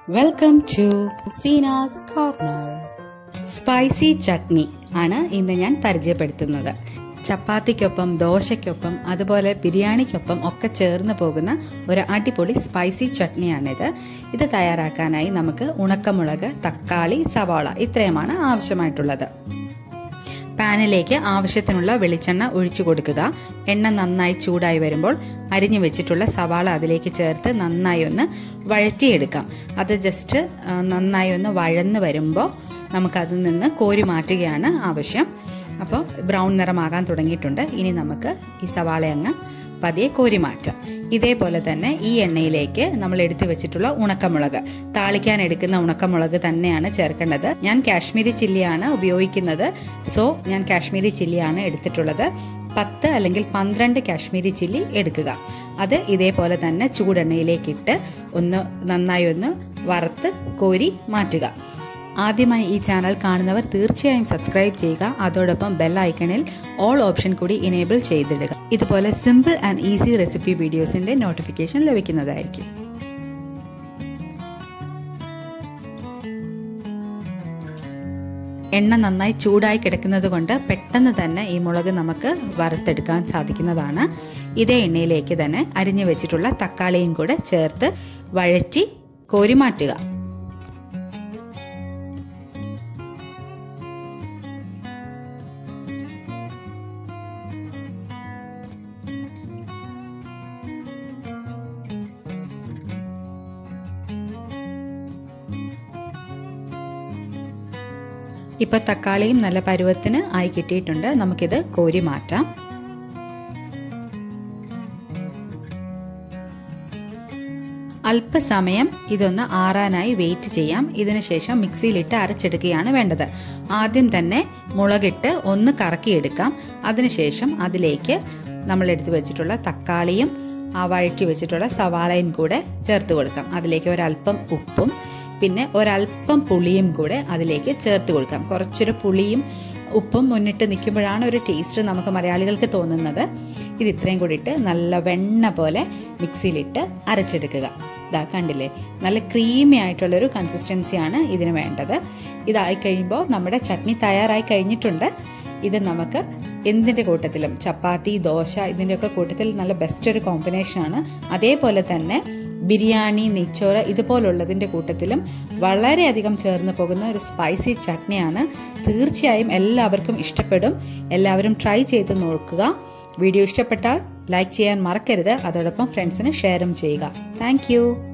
welcome to Seena's corner spicy chutney ആണ് ഇന്ന് ഞാൻ പരിചയപ്പെടുത്തുന്നത് ചപ്പാത്തിക്കൊപ്പം ദോശയ്ക്കൊപ്പം അതുപോലെ ബിരിയാണിക്കൊപ്പം ഒക്കെ ചേർന്ന് പോകുന്ന ഒരു അടിപൊളി സ്പൈസി ചട്നിയാണിത് ഇത് തയ്യാറാക്കാനായി നമുക്ക് ഉണക്കമുളക് തക്കാളി സവാള ഇത്രയുമാണ് ആവശ്യമായിട്ടുള്ളത് പാനിലേക്ക് ആവശ്യത്തിനുള്ള വെളിച്ചെണ്ണ ഒഴിച്ചു കൊടുക്കുക എണ്ണ നന്നായി ചൂടായി വരുമ്പോൾ അരിഞ്ഞു വെച്ചിട്ടുള്ള സവാള അതിലേക്ക് ചേർത്ത് നന്നായി ഒന്ന് വഴറ്റിയെടുക്കാം അത് ജസ്റ്റ് നന്നായി ഒന്ന് വഴന്ന് വരുമ്പോൾ നമുക്കതിൽ നിന്ന് കോരി മാറ്റുകയാണ് ആവശ്യം അപ്പോൾ ബ്രൗൺ നിറമാകാൻ തുടങ്ങിയിട്ടുണ്ട് ഇനി നമുക്ക് ഈ സവാള അങ്ങ് പതിയെ കോരി മാറ്റാം ഇതേപോലെ തന്നെ ഈ എണ്ണയിലേക്ക് നമ്മൾ എടുത്തു വെച്ചിട്ടുള്ള ഉണക്കമുളക് താളിക്കാൻ എടുക്കുന്ന ഉണക്കമുളക് തന്നെയാണ് ചേർക്കേണ്ടത് ഞാൻ കാശ്മീരി ചില്ലിയാണ് ഉപയോഗിക്കുന്നത് സോ ഞാൻ കാശ്മീരി ചില്ലിയാണ് എടുത്തിട്ടുള്ളത് പത്ത് അല്ലെങ്കിൽ പന്ത്രണ്ട് കാശ്മീരി ചില്ലി എടുക്കുക അത് ഇതേപോലെ തന്നെ ചൂടെണ്ണയിലേക്കിട്ട് ഒന്ന് നന്നായി ഒന്ന് വറുത്ത് കോരി മാറ്റുക ആദ്യമായി ഈ ചാനൽ കാണുന്നവർ തീർച്ചയായും സബ്സ്ക്രൈബ് ചെയ്യുക അതോടൊപ്പം ബെൽ ഐക്കണിൽ ഓൾ ഓപ്ഷൻ കൂടി ഇനേബിൾ ചെയ്തിടുക ഇതുപോലെ സിമ്പിൾ ആൻഡ് ഈസി റെസിപ്പി വീഡിയോസിന്റെ നോട്ടിഫിക്കേഷൻ ലഭിക്കുന്നതായിരിക്കും എണ്ണ നന്നായി ചൂടായി കിടക്കുന്നത് കൊണ്ട് പെട്ടെന്ന് തന്നെ ഈ മുളക് നമുക്ക് വറുത്തെടുക്കാൻ സാധിക്കുന്നതാണ് ഇതേ എണ്ണയിലേക്ക് തന്നെ അരിഞ്ഞു വെച്ചിട്ടുള്ള തക്കാളിയും കൂടെ ചേർത്ത് വഴറ്റി കോരി മാറ്റുക ഇപ്പൊ തക്കാളിയും നല്ല പരുവത്തിന് ആയി കിട്ടിയിട്ടുണ്ട് നമുക്കിത് കോരി മാറ്റാം അല്പസമയം ഇതൊന്ന് ആറാനായി വെയിറ്റ് ചെയ്യാം ഇതിനുശേഷം മിക്സിയിലിട്ട് അരച്ചെടുക്കുകയാണ് വേണ്ടത് ആദ്യം തന്നെ മുളകിട്ട് ഒന്ന് കറക്കിയെടുക്കാം അതിനുശേഷം അതിലേക്ക് നമ്മൾ എടുത്തു വെച്ചിട്ടുള്ള തക്കാളിയും ആ വഴറ്റി വെച്ചിട്ടുള്ള സവാളയും കൂടെ ചേർത്ത് കൊടുക്കാം അതിലേക്ക് ഒരല്പം ഉപ്പും പിന്നെ ഒരല്പം പുളിയും കൂടെ അതിലേക്ക് ചേർത്ത് കൊടുക്കാം കുറച്ചൊരു പുളിയും ഉപ്പും മുന്നിട്ട് നിൽക്കുമ്പോഴാണ് ഒരു ടേസ്റ്റ് നമുക്ക് മലയാളികൾക്ക് തോന്നുന്നത് ഇത് ഇത്രയും കൂടി ഇട്ട് നല്ല വെണ്ണ പോലെ മിക്സിയിലിട്ട് അരച്ചെടുക്കുക ഇതാ കണ്ടില്ലേ നല്ല ക്രീമി ആയിട്ടുള്ളൊരു കൺസിസ്റ്റൻസിയാണ് ഇതിന് വേണ്ടത് ഇതായി കഴിയുമ്പോൾ നമ്മുടെ ചട്നി തയ്യാറായി കഴിഞ്ഞിട്ടുണ്ട് ഇത് നമുക്ക് എന്തിൻ്റെ കൂട്ടത്തിലും ചപ്പാത്തി ദോശ ഇതിൻ്റെയൊക്കെ കൂട്ടത്തിൽ നല്ല ബെസ്റ്റ് ഒരു കോമ്പിനേഷനാണ് അതേപോലെ തന്നെ ബിരിയാണി നെയ്ച്ചോറ് ഇതുപോലുള്ളതിൻ്റെ കൂട്ടത്തിലും വളരെയധികം ചേർന്ന് പോകുന്ന ഒരു സ്പൈസി ചട്നിയാണ് തീർച്ചയായും എല്ലാവർക്കും ഇഷ്ടപ്പെടും എല്ലാവരും ട്രൈ ചെയ്ത് നോക്കുക വീഡിയോ ഇഷ്ടപ്പെട്ടാൽ ലൈക്ക് ചെയ്യാൻ മറക്കരുത് അതോടൊപ്പം ഫ്രണ്ട്സിന് ഷെയറും ചെയ്യുക താങ്ക്